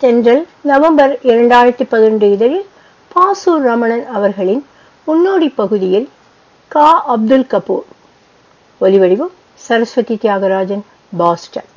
தென்றல் நவம்பர் இரண்டாயிரத்தி பதினொன்று இதழில் பாசூர் ரமணன் அவர்களின் முன்னோடி பகுதியில் கா அப்துல் கபூர் ஒலிவடிவம் சரஸ்வதி தியாகராஜன் பாஸ்டன்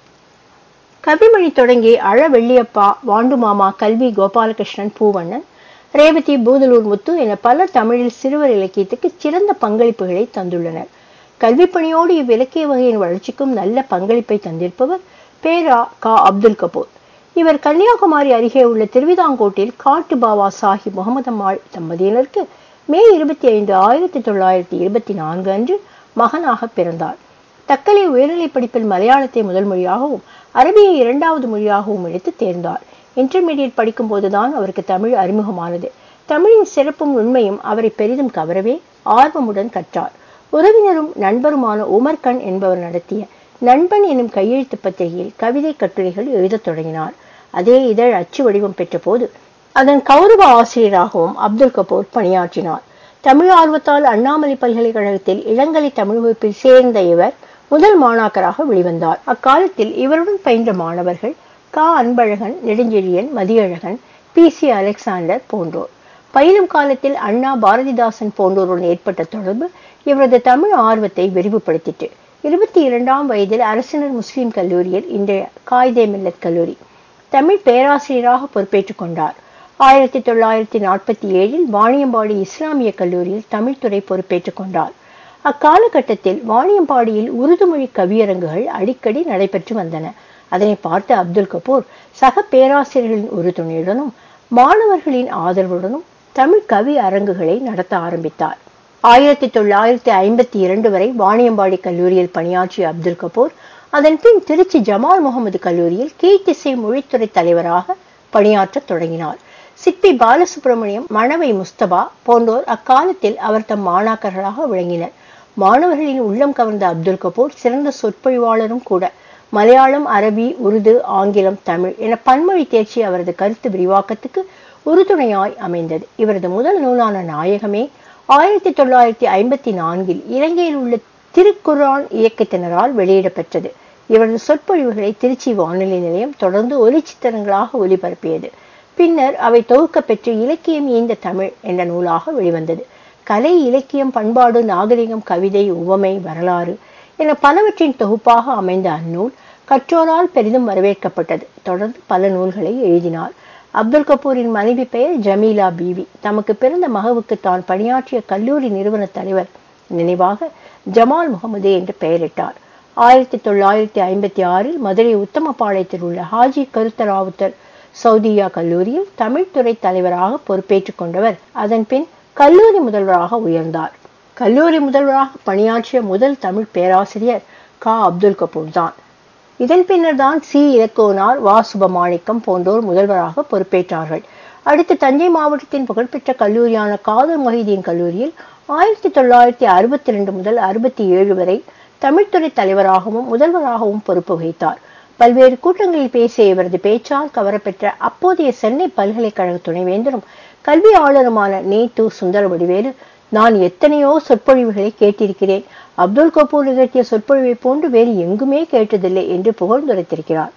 கவிமணி தொடங்கி அழ வெள்ளியப்பா வாண்டு மாமா கல்வி கோபாலகிருஷ்ணன் பூவண்ணன் ரேவதி பூதலூர் முத்து என பலர் தமிழில் சிறுவர் இலக்கியத்துக்கு சிறந்த பங்களிப்புகளை தந்துள்ளனர் கல்விப் பணியோடு இவ்விலக்கிய வகையின் வளர்ச்சிக்கும் நல்ல பங்களிப்பை தந்திருப்பவர் பேரா கா அப்துல் கபூர் இவர் கன்னியாகுமரி அருகே உள்ள திருவிதாங்கோட்டில் காட்டு பாவா சாஹிப் முகமதம்மாள் தம்பதியினருக்கு மே இருபத்தி ஐந்து ஆயிரத்தி தொள்ளாயிரத்தி இருபத்தி நான்கு அன்று மகனாக பிறந்தார் தக்கலை உயர்நிலைப் படிப்பில் மலையாளத்தை முதல் மொழியாகவும் அரபியை இரண்டாவது மொழியாகவும் எடுத்து தேர்ந்தார் இன்டர்மீடியட் படிக்கும் போதுதான் அவருக்கு தமிழ் அறிமுகமானது தமிழின் சிறப்பும் உண்மையும் அவரை பெரிதும் கவரவே ஆர்வமுடன் கற்றார் உறவினரும் நண்பருமான உமர் கண் என்பவர் நடத்திய நண்பன் எனும் கையெழுத்து பத்திரிகையில் கவிதை கட்டுரைகள் எழுதத் தொடங்கினார் அதே இதழ் அச்சு வடிவம் பெற்ற போது அதன் கௌரவ ஆசிரியராகவும் அப்துல் கபூர் பணியாற்றினார் தமிழ் ஆர்வத்தால் அண்ணாமலை பல்கலைக்கழகத்தில் இளங்கலை தமிழ் வகுப்பில் சேர்ந்த இவர் முதல் மாணாக்கராக வெளிவந்தார் அக்காலத்தில் இவருடன் பயின்ற மாணவர்கள் கா Anbazhagan Nedunchezhiyan Mathiyazhagan P C Alexander போன்றோர் பயிலும் காலத்தில் அண்ணா பாரதிதாசன் போன்றோருடன் ஏற்பட்ட தொடர்பு இவரது தமிழ் ஆர்வத்தை விரிவுபடுத்திட்டு இருபத்தி இரண்டாம் வயதில் அரசினர் முஸ்லிம் கல்லூரியில் இன்றைய காயிதே மில்லத் கல்லூரி தமிழ் பேராசிரியராக பொறுப்பேற்றுக் கொண்டார் ஆயிரத்தி தொள்ளாயிரத்தி நாற்பத்தி ஏழில் வாணியம்பாடி இஸ்லாமிய கல்லூரியில் தமிழ்துறை பொறுப்பேற்றுக் கொண்டார் அக்காலகட்டத்தில் வாணியம்பாடியில் உருது மொழி கவியரங்குகள் அடிக்கடி நடைபெற்று வந்தன அதனை பார்த்த அப்துல் கபூர் சக பேராசிரியர்களின் உறுதுணையுடனும் மாணவர்களின் ஆதரவுடனும் தமிழ் கவி அரங்குகளை நடத்த ஆரம்பித்தார் ஆயிரத்தி தொள்ளாயிரத்தி ஐம்பத்தி இரண்டு வரை வாணியம்பாடி கல்லூரியில் பணியாற்றிய அப்துல் கபூர் அதன் பின் திருச்சி ஜமால் முகமது கல்லூரியில் கீழ்த்திசை மொழித்துறை தலைவராக பணியாற்றத் தொடங்கினார் சிப்பி பாலசுப்ரமணியம் மணவை முஸ்தபா போன்றோர் அக்காலத்தில் அவர் தம் மாணாக்கர்களாக விளங்கினர் மாணவர்களின் உள்ளம் கவர்ந்த அப்துல் கபூர் சிறந்த சொற்பொழிவாளரும் கூட மலையாளம் அரபி உருது ஆங்கிலம் தமிழ் என பன்மொழி தேர்ச்சி அவரது கருத்து விரிவாக்கத்துக்கு உறுதுணையாய் அமைந்தது இவரது முதல் நூலான நாயகமே ஆயிரத்தி தொள்ளாயிரத்தி ஐம்பத்தி நான்கில் இலங்கையில் உள்ள திருக்குரான் இயக்கத்தினரால் வெளியிடப்பெற்றது இவரது சொற்பொழிவுகளை திருச்சி வானொலி நிலையம் தொடர்ந்து ஒலிச்சித்திரங்களாக ஒலிபரப்பியது பின்னர் அவை தொகுக்க பெற்று இலக்கியம் ஈந்த தமிழ் என்ற நூலாக வெளிவந்தது கலை இலக்கியம் பண்பாடு நாகரிகம் கவிதை உவமை வரலாறு என பலவற்றின் தொகுப்பாக அமைந்த அந்நூல் கற்றோரால் பெரிதும் வரவேற்கப்பட்டது தொடர்ந்து பல நூல்களை எழுதினார் அப்துல் கபூரின் மனைவி பெயர் ஜமீலா பீவி தமக்கு பிறந்த மகவுக்கு தான் பணியாற்றிய கல்லூரி நிறுவன தலைவர் நினைவாக ஜமால் முகமது என்று பெயரிட்டார் ஆயிரத்தி தொள்ளாயிரத்தி ஐம்பத்தி ஆறில் மதுரை உத்தமபாளையத்தில் உள்ள ஹாஜி கருத்தராவுத்தர் சவுதியா கல்லூரியில் தமிழ்துறை தலைவராக பொறுப்பேற்றுக் கொண்டவர் அதன் பின் கல்லூரி முதல்வராக உயர்ந்தார் கல்லூரி முதல்வராக பணியாற்றிய முதல் தமிழ் பேராசிரியர் கா அப்துல் கபூர் தான் இதன் பின்னர் தான் சி இலக்கோனார் வா சுபமாணிக்கம் போன்றோர் முதல்வராக பொறுப்பேற்றார்கள் அடுத்து தஞ்சை மாவட்டத்தின் புகழ்பெற்ற கல்லூரியான காதர் மொஹிதீன் கல்லூரியில் ஆயிரத்தி தொள்ளாயிரத்தி அறுபத்தி ரெண்டு முதல் அறுபத்தி ஏழு வரை தமிழ்துறை தலைவராகவும் முதல்வராகவும் பொறுப்பு வகித்தார் பல்வேறு கூட்டங்களில் பேசிய இவரது பேச்சால் கவரப்பெற்ற அப்போதைய சென்னை பல்கலைக்கழக துணைவேந்தரும் கல்வியாளருமான நேத்து சுந்தர வடிவேலு நான் எத்தனையோ சொற்பொழிவுகளை கேட்டிருக்கிறேன் அப்துல் கபூர் நிகழ்த்திய சொற்பொழிவை போன்று வேறு எங்குமே கேட்டதில்லை என்று புகழ்ந்துரைத்திருக்கிறார்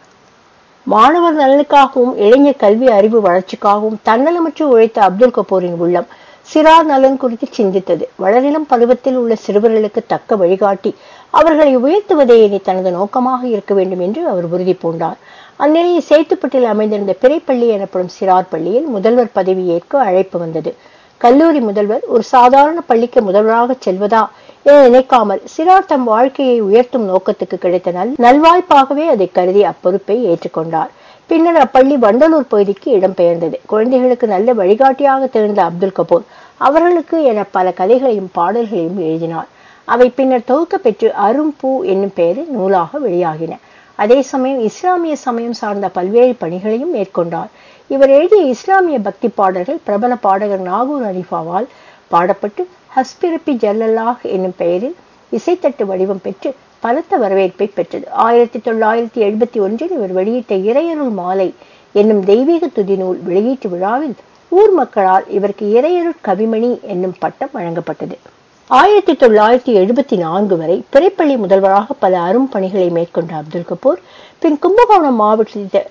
மாணவர் நலனுக்காகவும் இளைஞர் கல்வி அறிவு வளர்ச்சிக்காகவும் தன்னலமற்று உழைத்த அப்துல் கபூரின் உள்ளம் சிறார் நலன் குறித்து சிந்தித்தது வளரிளம் பருவத்தில் உள்ள சிறுவர்களுக்கு தக்க வழிகாட்டி அவர்களை உயர்த்துவதே இனி தனது நோக்கமாக இருக்க வேண்டும் என்று அவர் உறுதி பூண்டார் அந்நிலையில் சேத்துப்பட்டில் அமைந்திருந்த பிறைப்பள்ளி எனப்படும் சிறார் பள்ளியில் முதல்வர் பதவி ஏற்க அழைப்பு வந்தது கல்லூரி முதல்வர் ஒரு சாதாரண பள்ளிக்கு முதல்வராக செல்வதா என நினைக்காமல் சிறார் தம் வாழ்க்கையை உயர்த்தும் நோக்கத்துக்கு கிடைத்த நல் நல்வாய்ப்பாகவே அதை கருதி அப்பொறுப்பை ஏற்றுக்கொண்டார் பின்னர் அப்பள்ளி வண்டலூர் பகுதிக்கு இடம்பெயர்ந்தது குழந்தைகளுக்கு நல்ல வழிகாட்டியாக திகழ்ந்த அப்துல் கபூர் அவர்களுக்கு என பல கதைகளையும் பாடல்களையும் எழுதினார் அவை பின்னர் தொகுக்க பெற்று அரும்பூ என்னும் பெயரில் நூலாக வெளியாகின அதே சமயம் இஸ்லாமிய சமயம் சார்ந்த பல்வேறு பணிகளையும் மேற்கொண்டார் இவர் எழுதிய இஸ்லாமிய பக்தி பாடல்கள் பிரபல பாடகர் நாகூர் அலிஃபாவால் பாடப்பட்டு ஹஸ்பிரப்பி ஜல்லல்லாஹ் என்னும் பெயரில் இசைத்தட்டு வடிவம் பெற்று பலத்த வரவேற்பை பெற்றது ஆயிரத்தி தொள்ளாயிரத்தி எழுபத்தி ஒன்றில் இவர் வெளியிட்ட இறையருள் மாலை என்னும் தெய்வீக துதி நூல் வெளியீட்டு விழாவில் ஊர் மக்களால் இவருக்கு இறையருள் கவிமணி என்னும் பட்டம் வழங்கப்பட்டது ஆயிரத்தி தொள்ளாயிரத்தி எழுபத்தி நான்கு வரை பிறைப்பள்ளி முதல்வராக பல அரும் பணிகளை மேற்கொண்ட அப்துல் கபூர் பின் கும்பகோணம் மாவட்டத்தில்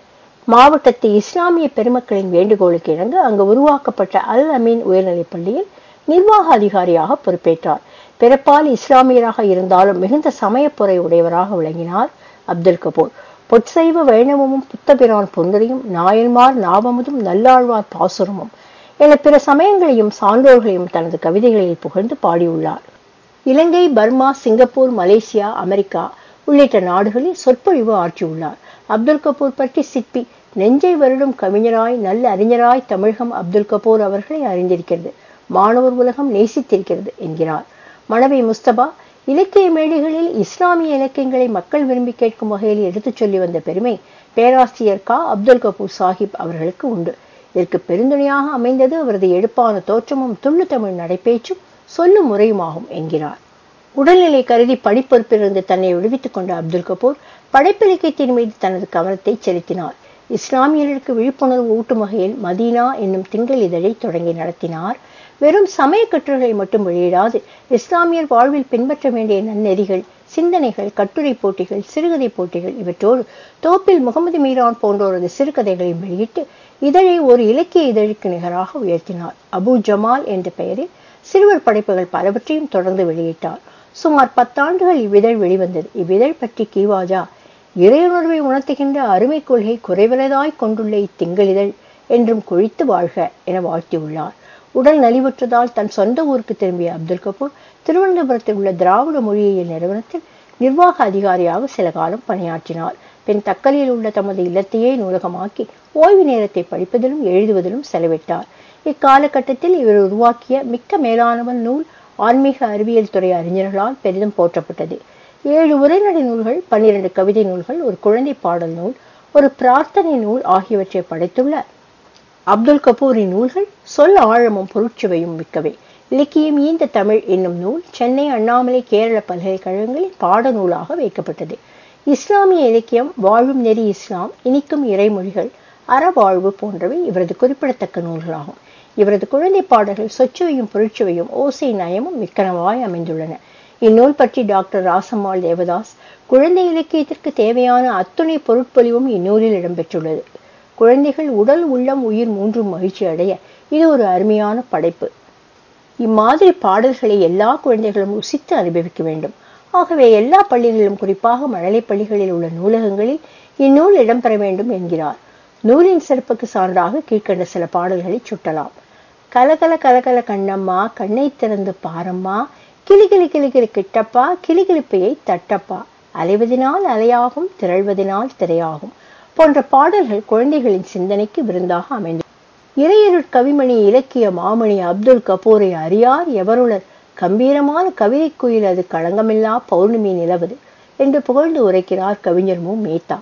மாவட்டத்து இஸ்லாமிய பெருமக்களின் வேண்டுகோளுக்கு இணங்க அங்கு உருவாக்கப்பட்ட அல் அமீன் உயர்நிலைப் பள்ளியில் நிர்வாக அதிகாரியாக பொறுப்பேற்றார் பிறப்பால் இஸ்லாமியராக இருந்தாலும் மிகுந்த சமயப்புரை உடையவராக விளங்கினார் அப்துல் கபூர் பொற்சைவ வைணவமும் புத்தபிரான் பொன்னரையும் நாயன்மார் நாவமுதும் நல்லாழ்வார் பாசுரமும் என பிற சமயங்களையும் சான்றோர்களையும் தனது கவிதைகளில் புகழ்ந்து பாடியுள்ளார் Ilangai Burma Singapore Malaysia America உள்ளிட்ட நாடுகளில் சொற்பொழிவு ஆற்றியுள்ளார் அப்துல் கபூர் பற்றி சிற்பி நெஞ்சை வருடும் கவிஞராய் நல்ல அறிஞராய் தமிழகம் அப்துல் கபூர் அவர்களை அறிந்திருக்கிறது மாணவர் உலகம் நேசித்திருக்கிறது என்கிறார் மணவை முஸ்தபா இலக்கிய மேடைகளில் இஸ்லாமிய இலக்கியங்களை மக்கள் விரும்பி கேட்கும் வகையில் எடுத்துச் சொல்லி வந்த பெருமை பேராசிரியர் கா அப்துல் கபூர் சாஹிப் அவர்களுக்கு உண்டு இதற்கு பெருந்துணையாக அமைந்தது அவரது எடுப்பான தோற்றமும் துள்ளு தமிழ் நடைபேச்சும் சொல்லும் முறையுமாகும் என்கிறார் உடல்நிலை கருதி படிப்பொறுப்பிலிருந்து தன்னை விடுவித்துக் கொண்ட அப்துல் கபூர் படைப்பிலக்கியத்தின் மீது தனது கவனத்தை செலுத்தினார் இஸ்லாமியர்களுக்கு விழிப்புணர்வு ஊட்டும் வகையில் மதீனா என்னும் திங்கள் இதழை தொடங்கி நடத்தினார் வெறும் சமய கட்டுரைகளை மட்டும் வெளியிடாது இஸ்லாமியர் வாழ்வில் பின்பற்ற வேண்டிய நன்னெறிகள் சிந்தனைகள் கட்டுரை போட்டிகள் சிறுகதை போட்டிகள் இவற்றோடு தோப்பில் முகமது மீரான் போன்றோரது சிறுகதைகளையும் வெளியிட்டு இதழை ஒரு இலக்கிய இதழுக்கு நிகராக உயர்த்தினார் அபு ஜமால் என்ற பெயரில் சிறுவர் படைப்புகள் பலவற்றையும் தொடர்ந்து வெளியிட்டார் சுமார் பத்தாண்டுகள் இவ்விதழ் வெளிவந்தது இவ்விதழ் பற்றி கீவாஜா இறையுணர்வை உணர்த்துகின்ற அருமை கொள்கை குறைவிலதாய் கொண்டுள்ள இத்திங்களிதழ் என்றும் கொழித்து வாழ்க என வாழ்த்தியுள்ளார் உடல் நலிவுற்றதால் தன் சொந்த ஊருக்கு திரும்பிய அப்துல் கபூர் திருவனந்தபுரத்தில் உள்ள திராவிட மொழியியல் நிறுவனத்தில் நிர்வாக அதிகாரியாக சில காலம் பணியாற்றினார் பின் தக்கலில் உள்ள தமது இல்லத்தையே நூலகமாக்கி ஓய்வு நேரத்தை படிப்பதிலும் எழுதுவதிலும் செலவிட்டார் இக்காலகட்டத்தில் இவர் உருவாக்கிய மிக்க மேலானவன் நூல் ஆன்மீக அறிவியல் துறை அறிஞர்களால் பெரிதும் போற்றப்பட்டது ஏழு உரைநடை நூல்கள் பன்னிரண்டு கவிதை நூல்கள் ஒரு குழந்தை பாடல் நூல் ஒரு பிரார்த்தனை நூல் ஆகியவற்றை படைத்துள்ள அப்துல் கபூரின் நூல்கள் சொல் ஆழமும் பொருட்சுவையும் மிக்கவை இலக்கியம் ஈந்த தமிழ் என்னும் நூல் சென்னை அண்ணாமலை கேரள பல்கலைக்கழகங்களில் பாடநூலாக வைக்கப்பட்டது இஸ்லாமிய இலக்கியம் வாழும் நெறி இஸ்லாம் இனிக்கும் இறைமொழிகள் அறவாழ்வு போன்றவை இவரது குறிப்பிடத்தக்க நூல்களாகும் இவரது குழந்தை பாடல்கள் சொச்சுவையும் பொருட்சுவையும் ஓசை நயமும் மிக்கனவாய் அமைந்துள்ளன இந்நூல் பற்றி டாக்டர் ராசம்மாள் தேவதாஸ் குழந்தை இலக்கியத்திற்கு தேவையான அத்துணை பொருட்பொலிவும் இந்நூலில் இடம்பெற்றுள்ளது குழந்தைகள் உடல் உள்ளம் உயிர் மூன்றும் மகிழ்ச்சி அடைய இது ஒரு அருமையான படைப்பு இம்மாதிரி பாடல்களை எல்லா குழந்தைகளும் ருசித்து அனுபவிக்க வேண்டும் ஆகவே எல்லா பள்ளிகளிலும் குறிப்பாக மழலை பள்ளிகளில் உள்ள நூலகங்களில் இந்நூல் இடம்பெற வேண்டும் என்கிறார் நூலின் சிறப்புக்கு சான்றாக கீழ்கண்ட சில பாடல்களை சுட்டலாம் கலகல கலகல கண்ணம்மா கண்ணை திறந்து பாரம்மா கிளிகிளி கிளிகிளி கிட்டப்பா கிளிகிளிப்பையை தட்டப்பா அலைவதினால் அலையாகும் திரள்வதினால் திரையாகும் போன்ற பாடல்கள் குழந்தைகளின் சிந்தனைக்கு விருந்தாக அமைந்து இறையருட் கவிமணி இலக்கிய மாமணி அப்துல் கபூரை அறியார் எவருளர் கம்பீரமான கவிதை குயில் அது களங்கமில்லா பௌர்ணமி நிலவது என்று புகழ்ந்து உரைக்கிறார் கவிஞர் மு மேத்தா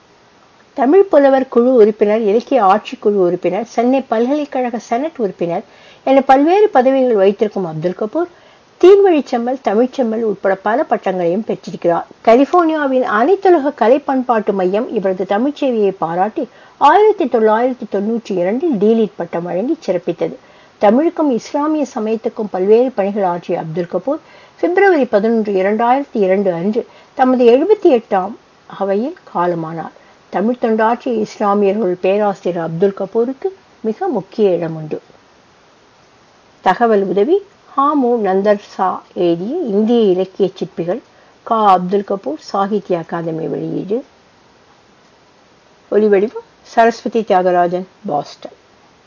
தமிழ் புலவர் குழு உறுப்பினர் இலக்கிய ஆட்சிக்குழு உறுப்பினர் சென்னை பல்கலைக்கழக செனட் உறுப்பினர் என பல்வேறு பதவிகள் வைத்திருக்கும் அப்துல் கபூர் தீன்வழிச்செம்மல் தமிழ்ச்செம்மல் உட்பட பல பட்டங்களையும் பெற்றிருக்கிறார் கலிபோர்னியாவின் அனைத்துலக கலை பண்பாட்டு மையம் இவரது தமிழ்ச்சேவையை பாராட்டி ஆயிரத்தி தொள்ளாயிரத்தி தொன்னூற்றி இரண்டில் டீலிட் பட்டம் வழங்கி சிறப்பித்தது தமிழுக்கும் இஸ்லாமிய சமயத்துக்கும் பல்வேறு பணிகள் ஆற்றிய அப்துல் கபூர் பிப்ரவரி பதினொன்று இரண்டாயிரத்தி இரண்டு அன்று தமது எழுபத்தி எட்டாம் அவையில் காலமானார் தமிழ் தொண்டாற்றிய இஸ்லாமியர்கள் பேராசிரியர் அப்துல் கபூருக்கு மிக முக்கிய இடம் உண்டு தகவல் உதவி ஹாமு நந்தர் சா எழுதிய இந்திய இலக்கிய சிற்பிகள் கா அப்துல் கபூர் சாகித்ய அகாதமி வெளியீடு ஒலிவடிவம் சரஸ்வதி தியாகராஜன் பாஸ்டன்